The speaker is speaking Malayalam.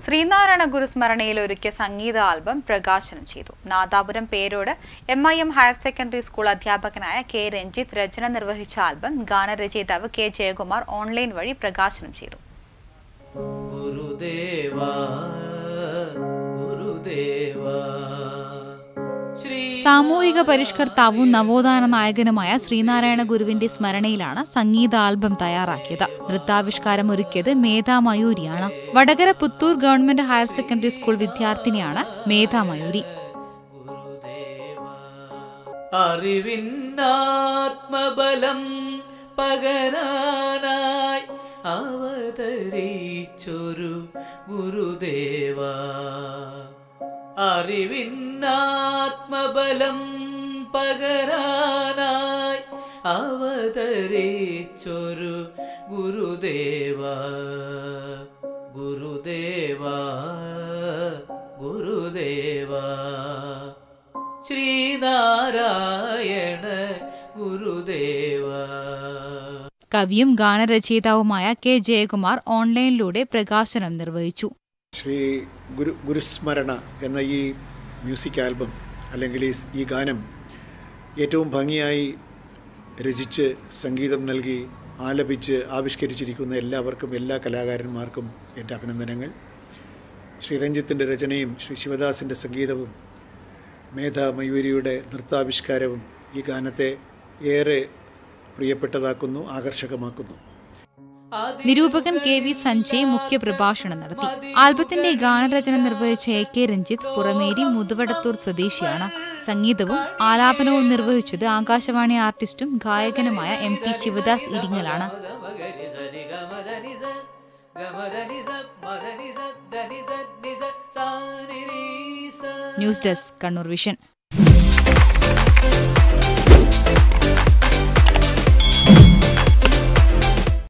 ശ്രീനാരായണ ഗുരുസ്മരണയിൽ ഒരുക്കിയ സംഗീത ആൽബം പ്രകാശനം ചെയ്തു Nadapuram Perode M I M higher secondary school അധ്യാപകനായ കെ രഞ്ജിത്ത് രചന നിർവഹിച്ച ആൽബം ഗാനരചയിതാവ് കെ ജയകുമാർ ഓൺലൈൻ വഴി പ്രകാശനം ചെയ്തു ഗുരുദേവാ ഗുരുദേവാ ശ്രീ സാമൂഹിക പരിഷ്കർത്താവും നവോത്ഥാന നായകനുമായ ശ്രീനാരായണ ഗുരുവിന്റെ സ്മരണയിലാണ് സംഗീത ആൽബം തയ്യാറാക്കിയത് നൃത്താവിഷ്കാരം ഒരുക്കിയത് മേധാ മയൂരിയാണ് Vadakara Puthur government higher secondary school വിദ്യാർത്ഥിനിയാണ് മേധാ മയൂരി അറിവിന്നാത്മബലം പകരാനായി അവതരിച്ചൊരു ഗുരുദേവ അറിവിന്നാത്മബലം പകരാനായി അവതരിച്ചൊരു ഗുരുദേവ ഗുരുദേവ ഗുരുദേവ ശ്രീനാരായണ ഗുരുദേവ കവിയും ഗാനരചയിതാവുമായ കെ ജയകുമാർ ഓൺലൈനിലൂടെ പ്രകാശനം നിർവഹിച്ചു ശ്രീ ഗുരു ഗുരുസ്മരണ എന്ന ഈ മ്യൂസിക് ആൽബം അല്ലെങ്കിൽ ഈ ഈ ഗാനം ഏറ്റവും ഭംഗിയായി രചിച്ച് സംഗീതം നൽകി ആലപിച്ച് ആവിഷ്കരിച്ചിരിക്കുന്ന എല്ലാവർക്കും എല്ലാ കലാകാരന്മാർക്കും എൻ്റെ അഭിനന്ദനങ്ങൾ ശ്രീ രഞ്ജിത്തിൻ്റെ രചനയും ശ്രീ ശിവദാസിൻ്റെ സംഗീതവും മേധ മയൂരിയുടെ നൃത്താവിഷ്കാരവും ഈ ഗാനത്തെ ഏറെ പ്രിയപ്പെട്ടതാക്കുന്നു ആകർഷകമാക്കുന്നു നിരൂപകൻ കെ വി സഞ്ജയ് മുഖ്യപ്രഭാഷണം നടത്തി ആൽബത്തിന്റെ ഗാനരചന നിർവഹിച്ച എ കെ രഞ്ജിത്ത് പുറമേരി മുതുവടത്തൂർ സ്വദേശിയാണ് സംഗീതവും ആലാപനവും നിർവഹിച്ചത് ആകാശവാണി ആർട്ടിസ്റ്റും ഗായകനുമായ എം ടി ശിവദാസ് ഇരിങ്ങലാണ് ഗമഗരി സരി ഗമദനി സ ഗമദനി സ മദനി സ ധനി സ നി സ സാ നി രി സ ന്യൂസ് ഡെസ്ക് കണ്ണൂർ വിഷൻ